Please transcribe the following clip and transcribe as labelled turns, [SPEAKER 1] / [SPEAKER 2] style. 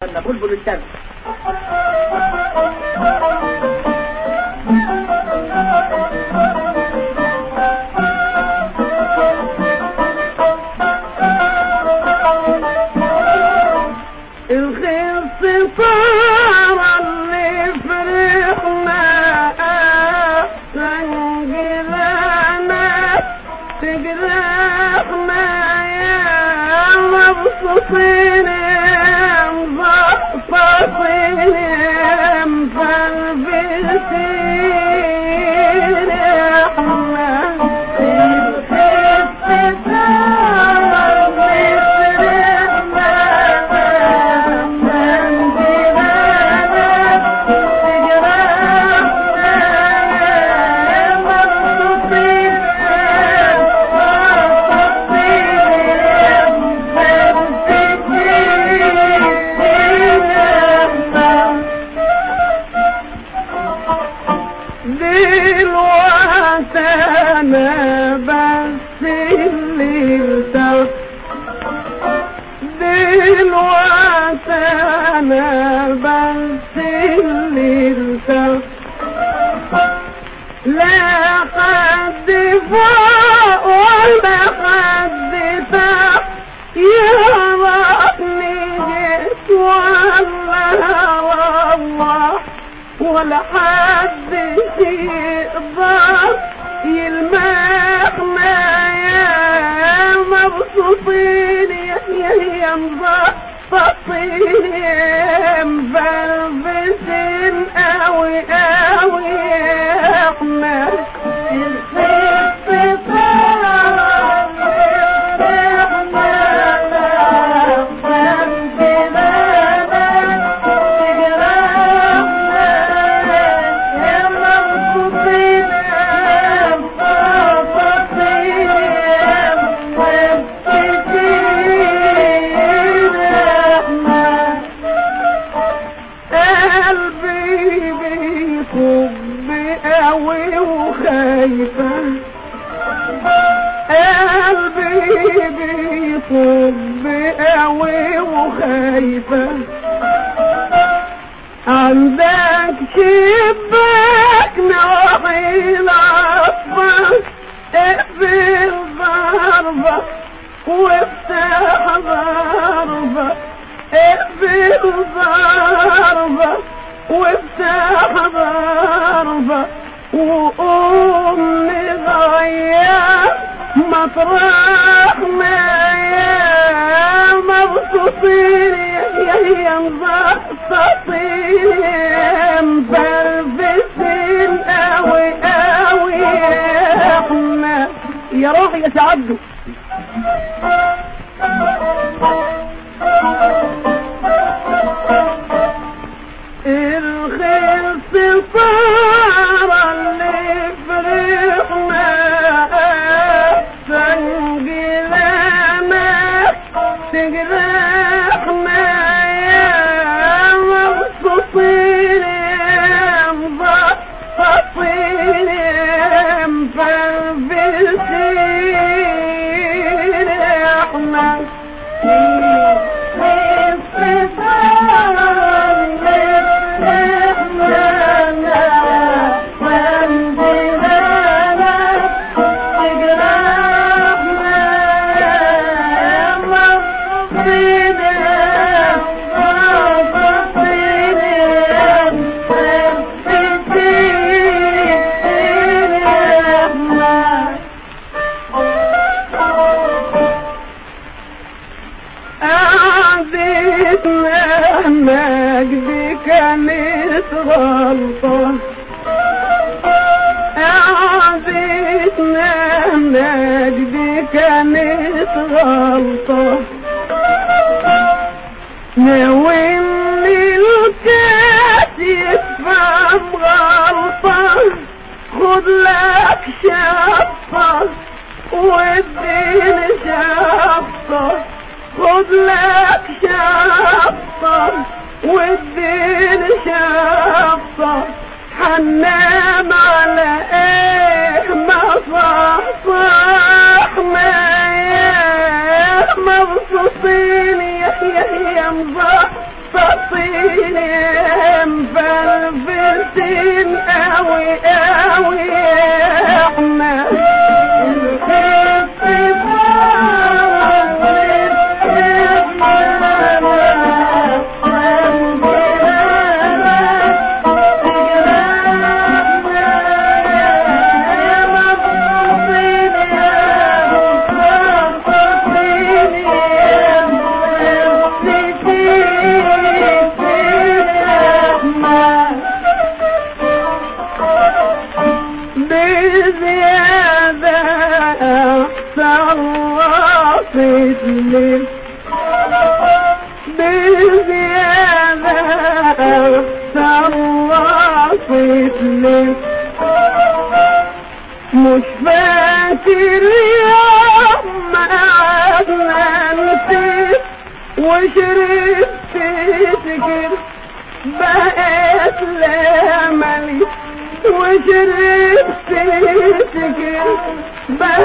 [SPEAKER 1] أن بلبل الشمس
[SPEAKER 2] الخير ستارة اللي فرحنا سنجلنا تجرحنا يا مبسوطين مبسوطين مفلبسين احنا الخير ستارة اللي دلوقتي انا بس اللي ارتحت دلوقتي انا بس اللي ارتحت لا حد فوق ولا حد تحت يعرفني جيت ولا والله ولا حد يقدر يلمحنا يا مبسوطين يا يا يا مبسوطين يا مفلفسين قوي قوي احنا قلبي بيكب قوي وخايفة قلبي بيكب قوي وخايفة عندك شباك نوحي العصفة اقفل ضربة وافتح ضربة اقفل ضربة وافتح ضربة وقوم نغير مطرح ما يا مبسوطين يا يا مبسوطين يا مفلفسين قوي قوي احنا
[SPEAKER 1] يا روحي يا سعدو
[SPEAKER 2] الخير ستارة اللي فرحنا سنجلنا تجرحنا يا مبسوطين مبسوطين مفلفسين احنا قعدتنا مجدي كانت غلطة قعدتنا مجدي كانت غلطة ناوي ان الكاس يفهم غلطة خد لك شطة واديني شطة خد لك شطة واديني شطة حنان على ايه ما صح ما يا مبسوطين يا يا يا مبسوطين مبسطين مفلفتين قوي قوي احنا بزيادة صرفت لي بزيادة صرفت لي مش فاكر يوم ما عدنا نسيت وشربت سكر بقيت لاملي وشربت سكر بقيت